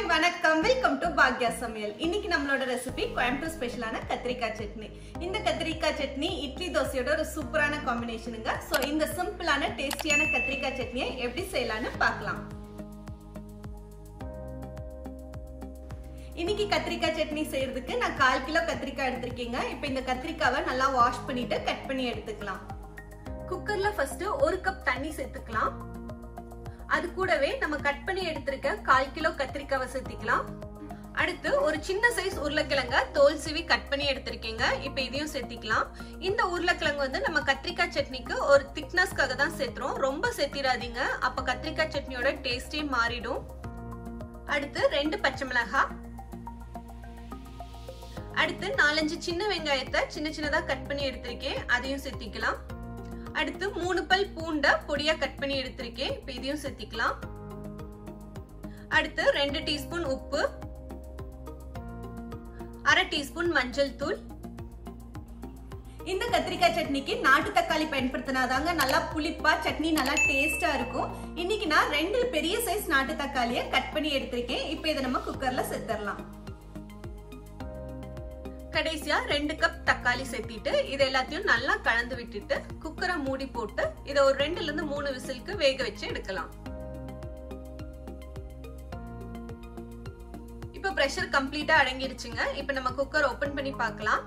வணக்கம் welcome to Bhagya சமையல் இன்னைக்கு நம்மளோட ரெசிபி கோயம்புத்தூர் ஸ்பெஷலான கத்திரிக்காய் சட்னி இந்த கத்திரிக்காய் சட்னி இட்லி தோசையோட ஒரு சூப்பரான காம்பினேஷனுங்க ஸோ இந்த சிம்பிளான டேஸ்டியான கத்திரிக்காய் சட்னியை எப்படி செய்யலாம்னு பார்க்கலாம் இன்னைக்கு கத்திரிக்காய் சட்னி செய்யறதுக்கு நான் கால் கிலோ கத்திரிக்காய் எடுத்திருக்கீங்க இப்போ இந்த கத்திரிக்காவை நல்லா வாஷ் பண்ணிட்டு கட் பண்ணி எடுத்துக்கலாம் குக்கர்ல ஃபர்ஸ்ட் ஒரு கப் தண்ணி சேர்த்துக்கலாம் அது கூடவே நம்ம கட் பண்ணி எடுத்திருக்க கால் கிலோ கத்திரிக்காவை சேர்த்திக்கலாம் அடுத்து ஒரு சின்ன சைஸ் உருளைக்கிழங்க தோல் சிவி கட் பண்ணி எடுத்திருக்கீங்க இப்போ இதையும் சேர்த்திக்கலாம் இந்த உருளைக்கிழங்கு வந்து நம்ம கத்திரிக்காய் சட்னிக்கு ஒரு திக்னஸ்க்காக தான் சேர்த்துறோம் ரொம்ப சேர்த்திடாதீங்க அப்ப கத்திரிக்காய் சட்னியோட டேஸ்டே மாறிடும் அடுத்து ரெண்டு பச்சை மிளகாய் அடுத்து நாலஞ்சு சின்ன வெங்காயத்தை சின்ன சின்னதா கட் பண்ணி எடுத்திருக்கேன் அதையும் சேர்த்திக்கலாம் அடுத்து மூணு பல் பூண்டை பொடியா கட் பண்ணி எடுத்திருக்கேன் இப்போ இதையும் சேர்த்திக்கலாம் அடுத்து ரெண்டு டீஸ்பூன் உப்பு அரை டீஸ்பூன் மஞ்சள் தூள் இந்த கத்திரிக்காய் சட்னிக்கு நாட்டு தக்காளி பயன்படுத்தினாதாங்க நல்லா புளிப்பா சட்னி நல்லா டேஸ்டா இருக்கும் இன்னைக்கு நான் ரெண்டு பெரிய சைஸ் நாட்டு தக்காளியை கட் பண்ணி எடுத்திருக்கேன் இப்போ இதை நம்ம குக்கர்ல சேர்த்துடலாம் கடைசியா ரெண்டு கப் தக்காளி சேர்த்திட்டு இது எல்லாத்தையும் நல்லா கலந்து விட்டுட்டு குக்கரை மூடி போட்டு இதை ஒரு ரெண்டுல இருந்து மூணு விசிலுக்கு வேக வச்சு எடுக்கலாம் இப்ப பிரஷர் கம்ப்ளீட்டா அடங்கிருச்சுங்க இப்ப நம்ம குக்கர் ஓபன் பண்ணி பார்க்கலாம்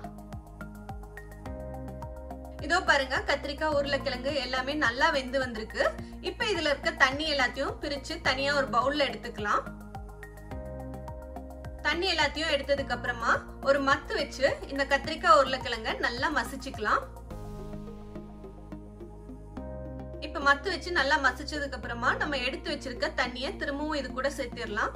இதோ பாருங்க கத்திரிக்காய் உருளைக்கிழங்கு எல்லாமே நல்லா வெந்து வந்திருக்கு இப்ப இதுல இருக்க தண்ணி எல்லாத்தையும் பிரிச்சு தனியா ஒரு பவுல்ல எடுத்துக்கலாம் தண்ணி எல்லாத்தையும் எடுத்ததுக்கு அப்புறமா ஒரு மத்து வச்சு இந்த கத்திரிக்காய் உருளைக்கிழங்க நல்லா மசிச்சுக்கலாம் இப்ப மத்து வச்சு நல்லா மசிச்சதுக்கு அப்புறமா நம்ம எடுத்து வச்சிருக்க தண்ணிய திரும்பவும் இது கூட சேர்த்திடலாம்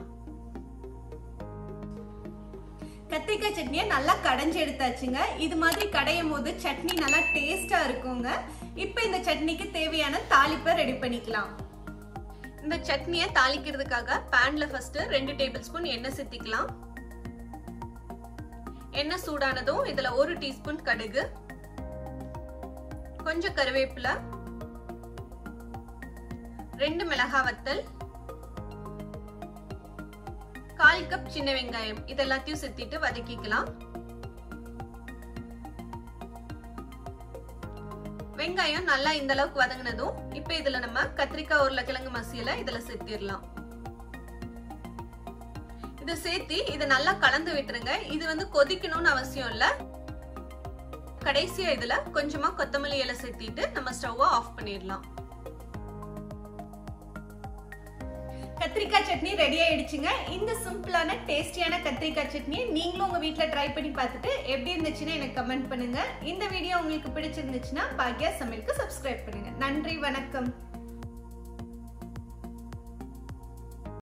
கத்திரிக்காய் சட்னியை நல்லா கடைஞ்சு எடுத்தாச்சுங்க இது மாதிரி கடையும் போது சட்னி நல்லா டேஸ்டா இருக்குங்க இப்ப இந்த சட்னிக்கு தேவையான தாளிப்பை ரெடி பண்ணிக்கலாம் இந்த சட்னியை தாளிக்கிறதுக்காக பேன்ல ஃபர்ஸ்ட் ரெண்டு டேபிள் ஸ்பூன் எண்ணெய் சேர்த்திக்கலாம் எண்ணெய் சூடானதும் இதுல ஒரு டீஸ்பூன் கடுகு கொஞ்சம் கருவேப்பிலை ரெண்டு மிளகா வத்தல் கால் கப் சின்ன வெங்காயம் இது எல்லாத்தையும் சேர்த்திட்டு வதக்கிக்கலாம் வெங்காயம் நல்லா இந்த அளவுக்கு வதங்கினதும் இப்ப இதுல நம்ம கத்திரிக்காய் உருளைக்கிழங்கு மசியல இதுல சேர்த்திடலாம் இதை சேர்த்தி இதை நல்லா கலந்து விட்டுருங்க இது வந்து கொதிக்கணும்னு அவசியம் இல்ல கடைசியா இதுல கொஞ்சமா கொத்தமல்லி இலை சேர்த்திட்டு நம்ம ஸ்டவ் ஆஃப் பண்ணிடலாம் கத்திரிக்காய் சட்னி ரெடி ஆயிடுச்சுங்க இந்த சிம்பிளான டேஸ்டியான கத்திரிக்காய் சட்னியை நீங்களும் உங்க வீட்ல ட்ரை பண்ணி பார்த்துட்டு எப்படி இருந்துச்சுன்னு எனக்கு கமெண்ட் பண்ணுங்க இந்த வீடியோ உங்களுக்கு பிடிச்சிருந்துச்சுன்னா பாக்யா சமையலுக்கு சப்ஸ்கிரைப் பண்ணுங்க நன்றி வணக்கம்